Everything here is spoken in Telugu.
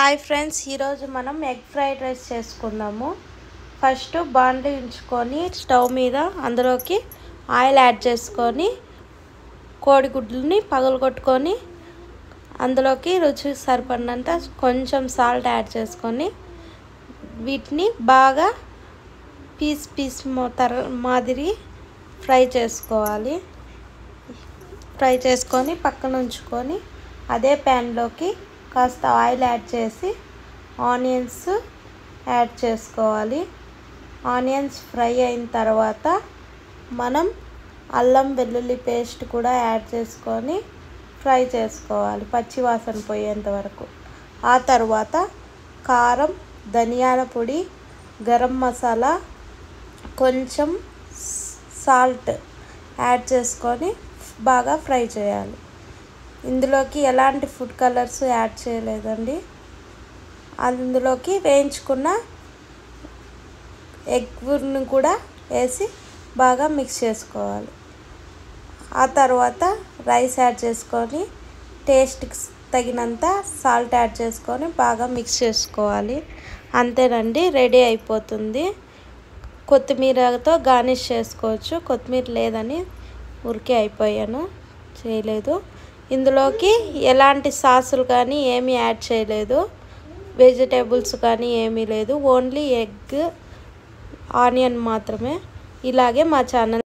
హాయ్ ఫ్రెండ్స్ ఈరోజు మనం ఎగ్ ఫ్రైడ్ రైస్ చేసుకుందాము ఫస్ట్ బాండ్లీ ఉంచుకొని స్టవ్ మీద అందులోకి ఆయిల్ యాడ్ చేసుకొని కోడిగుడ్లని పగలగొట్టుకొని అందులోకి రుచికి సరిపడినంత కొంచెం సాల్ట్ యాడ్ చేసుకొని వీటిని బాగా పీస్ పీస్ తర మాదిరి ఫ్రై చేసుకోవాలి ఫ్రై చేసుకొని పక్కన ఉంచుకొని అదే ప్యాన్లోకి కాస్త ఆయిల్ యాడ్ చేసి ఆనియన్స్ యాడ్ చేసుకోవాలి ఆనియన్స్ ఫ్రై అయిన తర్వాత మనం అల్లం వెల్లుల్లి పేస్ట్ కూడా యాడ్ చేసుకొని ఫ్రై చేసుకోవాలి పచ్చివాసన పోయేంత వరకు ఆ తర్వాత కారం ధనియాల పొడి గరం మసాలా కొంచెం సాల్ట్ యాడ్ చేసుకొని బాగా ఫ్రై చేయాలి ఇందులోకి ఎలాంటి ఫుడ్ కలర్స్ యాడ్ చేయలేదండి అందులోకి వేయించుకున్న ఎగ్ని కూడా వేసి బాగా మిక్స్ చేసుకోవాలి ఆ తర్వాత రైస్ యాడ్ చేసుకొని టేస్ట్కి తగినంత సాల్ట్ యాడ్ చేసుకొని బాగా మిక్స్ చేసుకోవాలి అంతేనండి రెడీ అయిపోతుంది కొత్తిమీరతో గార్నిష్ చేసుకోవచ్చు కొత్తిమీర లేదని ఉరికే అయిపోయాను చేయలేదు ఇందులోకి ఎలాంటి సాసులు కానీ ఏమీ యాడ్ చేయలేదు వెజిటేబుల్స్ కానీ ఏమీ లేదు ఓన్లీ ఎగ్ ఆనియన్ మాత్రమే ఇలాగే మా ఛానల్